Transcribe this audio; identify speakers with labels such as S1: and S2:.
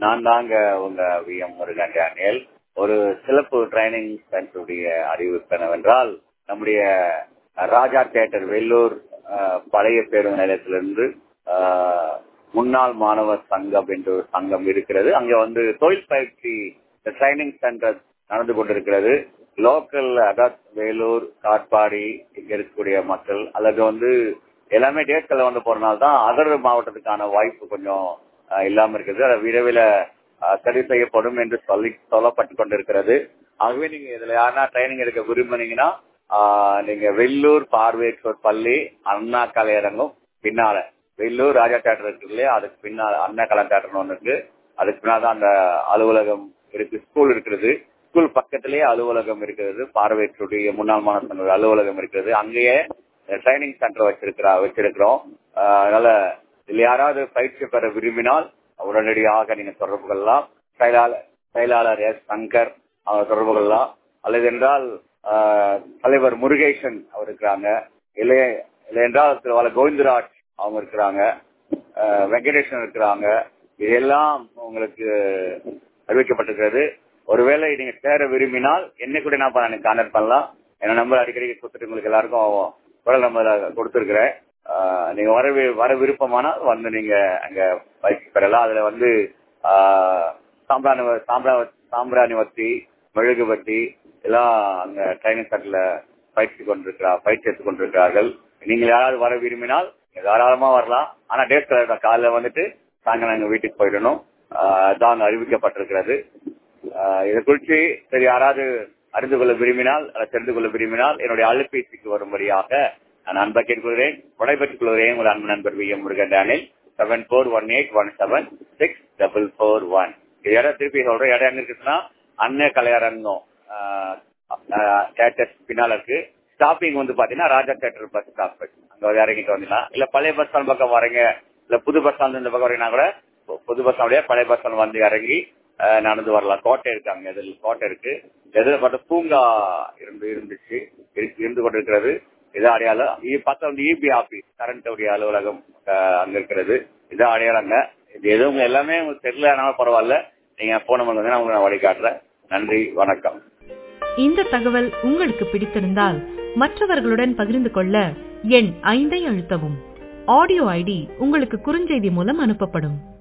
S1: நான் தாங்க உங்க வி எம் முருகன் டேனியல் ஒரு சிறப்பு ட்ரைனிங் சென்டருடைய அறிவிப்பு என்னவென்றால் நம்முடைய ராஜா தியேட்டர் வெள்ளூர் அஹ், பழைய பேருந்து நிலையத்திலிருந்து அஹ், முன்னாள் மாணவர் சங்கம் என்று ஒரு சங்கம் இருக்கிறது அங்க வந்து தொழில் பயிற்சி ட்ரைனிங் சென்டர் நடந்து கொண்டிருக்கிறது லோக்கல் அதாவது வேலூர் காட்பாடி இங்க இருக்கக்கூடிய மக்கள் அல்லது வந்து எல்லாமே டேட்கள் வந்து போறனால தான் அதர் மாவட்டத்துக்கான வாய்ப்பு கொஞ்சம் அஹ், இல்லாம இருக்குது அது விரைவில் அஹ், சரி செய்யப்படும் என்று சொல்லி சொல்லப்பட்டு கொண்டிருக்கிறது ஆகவே நீங்க இதுல யாருன்னா ட்ரைனிங் எடுக்க விரும்புனீங்கன்னா ஆஹ், நீங்க வெள்ளூர் பார்வையற்றோர் பள்ளி அண்ணா கலையரங்கம் பின்னால வெள்ளூர் ராஜா தேட்டர் இருக்கு இல்லையா அதுக்கு பின்னால அண்ணா கலை தேட்டர்னு ஒன்று இருக்கு அதுக்கு பின்னால அந்த அலுவலகம் இருக்கு ஸ்கூல் இருக்கிறது ஸ்கூல் பக்கத்திலேயே அலுவலகம் இருக்கிறது பார்வையற்றுடைய முன்னாள் மாணவர் சங்க அலுவலகம் இருக்கிறது அங்கேயே ட்ரைனிங் சென்டர் வச்சிருக்கிறா வச்சிருக்கிறோம் ஆஹ் அதனால இதுல யாராவது பயிற்சி பெற விரும்பினால் உடனடியாக நீங்க தொடர்பு கொள்ளலாம் செயலாளர் செயலாளர் எஸ் சங்கர் அவர் தொடர்பு கொள்ளலாம் அல்லது என்றால் ஆஹ், தலைவர் முருகேசன் அவர் இருக்கிறாங்க இல்லை இல்லை என்றால் திரு வல கோவிந்தராஜ் அவங்க இருக்கிறாங்க ஆஹ், வெங்கடேசன் இருக்கிறாங்க இதெல்லாம் உங்களுக்கு அறிவிக்கப்பட்டிருக்கிறது ஒருவேளை நீங்க சேர விரும்பினால் என்ன கூட நான் எனக்கு கான்டாக்ட் பண்ணலாம் என்ன நம்பர் அடிக்கடி கொடுத்துட்டு உங்களுக்கு எல்லாருக்கும் குரல் நம்பர் கொடுத்துருக்கிறேன் ஆஹ், நீங்க வர வி- வர விருப்பமானால் வந்து நீங்க அங்க பயிற்சி பெறலாம் அதுல வந்து ஆஹ், சாம்பிராணி வ- சாம்பிரா சாம்பிராணி வத்தி மெழுகுவத்தி எல்லாம் அங்க ட்ரைனிங் சென்டர்ல பயிற்சி கொண்டிருக்கிறா பயிற்சி எடுத்துக் கொண்டிருக்கிறார்கள் நீங்கள் யாராவது வர விரும்பினால் தாராளமா வரலாம் ஆனா டேட் காலைல வந்துட்டு சாயங்காலம் எங்க வீட்டுக்கு போயிடணும் ஆஹ், அதான் அறிவிக்கப்பட்டிருக்கிறது ஆஹ், இதை குறித்து சரி யாராவது அறிந்து கொள்ள விரும்பினால் அல்லது தெரிந்து கொள்ள விரும்பினால் என்னுடைய அழைப்பேசிக்கு வரும்படியாக நான் அன்பை கேட்கிறேன் விடைபெற்றுக் கொள்கிறேன் ஒரு அன்பு நண்பர் வி எம் முருகன் டேனில் seven four one eight one seven six double four one இது இடம் திருப்பி சொல்றேன் இடம் எங்க இருக்குன்னா அன்ன கலையரங்கம் தேட்டர் பின்னால இருக்கு ஸ்டாப்பிங் வந்து பாத்தீங்கன்னா ராஜா தேட்டர் பஸ் ஸ்டாப் அங்க வந்து இறங்கிட்டு வந்தீங்கன்னா இல்ல பழைய பஸ் ஸ்டாண்ட் பக்கம் வரீங்க இல்ல புது பஸ் ஸ்டாண்ட் இந்த பக்கம் வரீங்கன்னா கூட பு- புது பஸ் ஸ்டாண்ட் பழைய பஸ் ஸ்டாண்ட் வந்து இறங்கி அஹ், நடந்து வரலாம் கோட்டை இருக்கு அங்க எதில் கோட்டை இருக்கு எதில் பார்த்தா பூங்கா இருந்து இருந்துச்சு இருக்கு- இருந்து கொண்டிருக்கிறது இது அடையாளம் இது பார்த்தா வந்து இபி ஆபீஸ் கரண்ட் உடைய அலுவலகம் அஹ், அங்க இருக்கிறது இது அடையாளங்க இது எதுவும் எல்லாமே உங்களுக்கு தெரியலனாலும் பரவாயில்ல நீங்க போன நம்பர் வந்து நான் உங்களுக்கு நான் வழிகாட்டுறேன் நன்றி வணக்கம்
S2: இந்த தகவல் உங்களுக்கு பிடித்திருந்தால் மற்றவர்களுடன் பகிர்ந்து கொள்ள எண் ஐந்தை அழுத்தவும் ஆடியோ ஐடி உங்களுக்கு குறுஞ்செய்தி மூலம் அனுப்பப்படும்